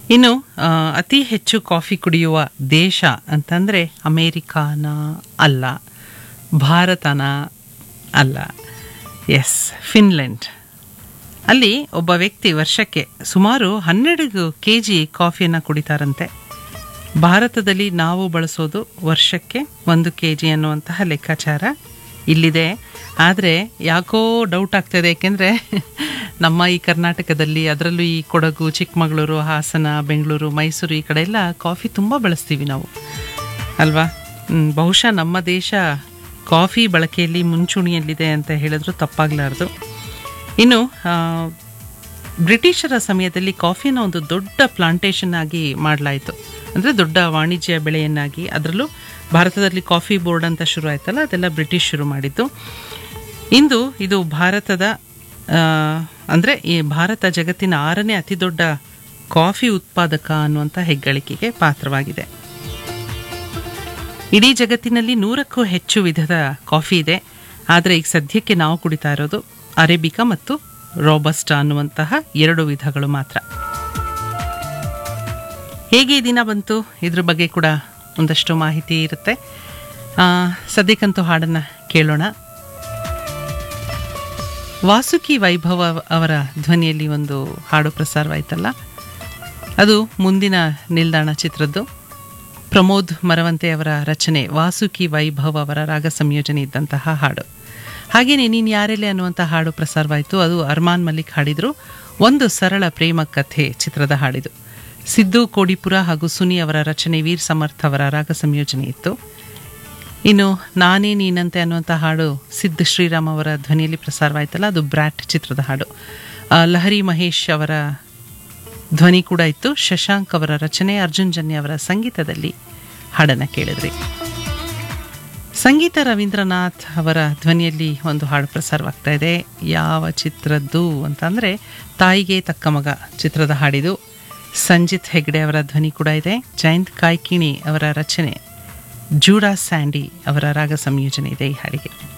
ಇನ್ನು ಆ, ಅತಿ ಹೆಚ್ಚು ಕಾಫಿ ಕುಡಿಯುವ ದೇಶ ಅಂತಂದರೆ ಅಮೇರಿಕಾನ ಅಲ್ಲ ಭಾರತನ ಅಲ್ಲ ಎಸ್ ಫಿನ್ಲೆಂಡ್ ಅಲ್ಲಿ ಒಬ್ಬ ವ್ಯಕ್ತಿ ವರ್ಷಕ್ಕೆ ಸುಮಾರು ಹನ್ನೆರಡು ಕೆ ಜಿ ಕಾಫಿಯನ್ನು ಕುಡಿತಾರಂತೆ ಭಾರತದಲ್ಲಿ ನಾವು ಬಳಸೋದು ವರ್ಷಕ್ಕೆ ಒಂದು ಕೆ ಜಿ ಅನ್ನುವಂತಹ ಲೆಕ್ಕಾಚಾರ ಇಲ್ಲಿದೆ ಆದರೆ ಯಾಕೋ ಡೌಟ್ ಆಗ್ತದೆ ಏಕೆಂದರೆ ನಮ್ಮ ಈ ಕರ್ನಾಟಕದಲ್ಲಿ ಅದರಲ್ಲೂ ಈ ಕೊಡಗು ಚಿಕ್ಕಮಗಳೂರು ಹಾಸನ ಬೆಂಗಳೂರು ಮೈಸೂರು ಈ ಕಡೆ ಎಲ್ಲ ಕಾಫಿ ತುಂಬ ಬಳಸ್ತೀವಿ ನಾವು ಅಲ್ವಾ ಹ್ಮ್, ಬಹುಶಃ ನಮ್ಮ ದೇಶ ಕಾಫಿ ಬಳಕೆಯಲ್ಲಿ ಮುಂಚೂಣಿಯಲ್ಲಿದೆ ಅಂತ ಹೇಳಿದ್ರು ತಪ್ಪಾಗಲಾರ್ದು ಇನ್ನು ಆ, ಬ್ರಿಟಿಷರ ಸಮಯದಲ್ಲಿ ಕಾಫಿನ ಒಂದು ದೊಡ್ಡ ಪ್ಲಾಂಟೇಶನ್ ಆಗಿ ಮಾಡಲಾಯಿತು ಅಂದರೆ ದೊಡ್ಡ ವಾಣಿಜ್ಯ ಬೆಳೆಯನ್ನಾಗಿ ಅದರಲ್ಲೂ ಭಾರತದಲ್ಲಿ ಕಾಫಿ ಬೋರ್ಡ್ ಅಂತ ಶುರು ಆಯ್ತಲ್ಲ ಅದೆಲ್ಲ ಬ್ರಿಟಿಷ್ ಶುರು ಮಾಡಿದ್ದು ಇಂದು ಇದು ಭಾರತದ ಅಂದರೆ ಈ ಭಾರತ ಜಗತ್ತಿನ ಆರನೇ ಅತಿ ದೊಡ್ಡ ಕಾಫಿ ಉತ್ಪಾದಕ ಅನ್ನುವಂಥ ಹೆಗ್ಗಳಿಕೆಗೆ ಪಾತ್ರವಾಗಿದೆ ಇಡೀ ಜಗತ್ತಿನಲ್ಲಿ ನೂರಕ್ಕೂ ಹೆಚ್ಚು ವಿಧದ ಕಾಫಿ ಇದೆ ಆದರೆ ಈಗ ಸದ್ಯಕ್ಕೆ ನಾವು ಕುಡಿತಾ ಇರೋದು ಅರೇಬಿಕಾ ಮತ್ತು ರೋಬಸ್ಟಾ ಅನ್ನುವಂತಹ ಎರಡು ವಿಧಗಳು ಮಾತ್ರ ಹೇಗೆ ಈ ದಿನ ಬಂತು ಇದ್ರ ಬಗ್ಗೆ ಕೂಡ ಒಂದಷ್ಟು ಮಾಹಿತಿ ಇರುತ್ತೆ ಆ, ಸದ್ಯಕ್ಕಂತೂ ಹಾಡನ್ನು ಕೇಳೋಣ ವಾಸುಕಿ ವೈಭವ ಅವರ ಧ್ವನಿಯಲ್ಲಿ ಒಂದು ಹಾಡು ಪ್ರಸಾರವಾಯ್ತಲ್ಲ ಅದು ಮುಂದಿನ ನಿಲ್ದಾಣ ಚಿತ್ರದ್ದು ಪ್ರಮೋದ್ ಮರವಂತೆ ಅವರ ರಚನೆ ವಾಸುಕಿ ವೈಭವ್ ಅವರ ರಾಗ ಸಂಯೋಜನೆ ಇದ್ದಂತಹ ಹಾಡು ಹಾಗೆಯೇ ನೀನು ಯಾರೆಲೆ ಅನ್ನುವಂಥ ಹಾಡು ಪ್ರಸಾರವಾಯಿತು ಅದು ಅರ್ಮಾನ್ ಮಲ್ಲಿಕ್ ಹಾಡಿದ್ರು ಒಂದು ಸರಳ ಪ್ರೇಮ ಕಥೆ ಚಿತ್ರದ ಹಾಡಿದು ಸಿದ್ದು ಕೋಡಿಪುರ ಹಾಗೂ ಸುನಿ ಅವರ ರಚನೆ ವೀರ್ ಸಮರ್ಥ್ ಅವರ ರಾಗ ಸಂಯೋಜನೆ ಇತ್ತು ಇನ್ನು ನಾನೇ ನೀನಂತೆ ಅನ್ನುವಂಥ ಹಾಡು ಸಿದ್ಧ ಶ್ರೀರಾಮ್ ಅವರ ಧ್ವನಿಯಲ್ಲಿ ಪ್ರಸಾರವಾಯ್ತಲ್ಲ ಅದು ಬ್ರ್ಯಾಟ್ ಚಿತ್ರದ ಹಾಡು ಆ, ಲಹರಿ ಮಹೇಶ್ ಅವರ ಧ್ವನಿ ಕೂಡ ಇತ್ತು ಶಶಾಂಕ್ ಅವರ ರಚನೆ ಅರ್ಜುನ್ ಜನ್ಯ ಅವರ ಸಂಗೀತದಲ್ಲಿ ಹಾಡನ್ನು ಕೇಳಿದ್ರಿ ಸಂಗೀತ ರವೀಂದ್ರನಾಥ್ ಅವರ ಧ್ವನಿಯಲ್ಲಿ ಒಂದು ಹಾಡು ಪ್ರಸಾರವಾಗ್ತಾ ಇದೆ ಯಾವ ಚಿತ್ರದ್ದು ಅಂತಂದರೆ ತಾಯಿಗೆ ತಕ್ಕ ಮಗ ಚಿತ್ರದ ಹಾಡಿದು ಸಂಜಿತ್ ಹೆಗ್ಡೆ ಅವರ ಧ್ವನಿ ಕೂಡ ಇದೆ ಜಯಂತ್ ಕಾಯ್ಕಿಣಿ ಅವರ ರಚನೆ ಜೂಡಾ ಸ್ಯಾಂಡಿ ಅವರ ರಾಗ ಸಂಯೋಜನೆ ಇದೆ ಈ ಹಾಡಿಗೆ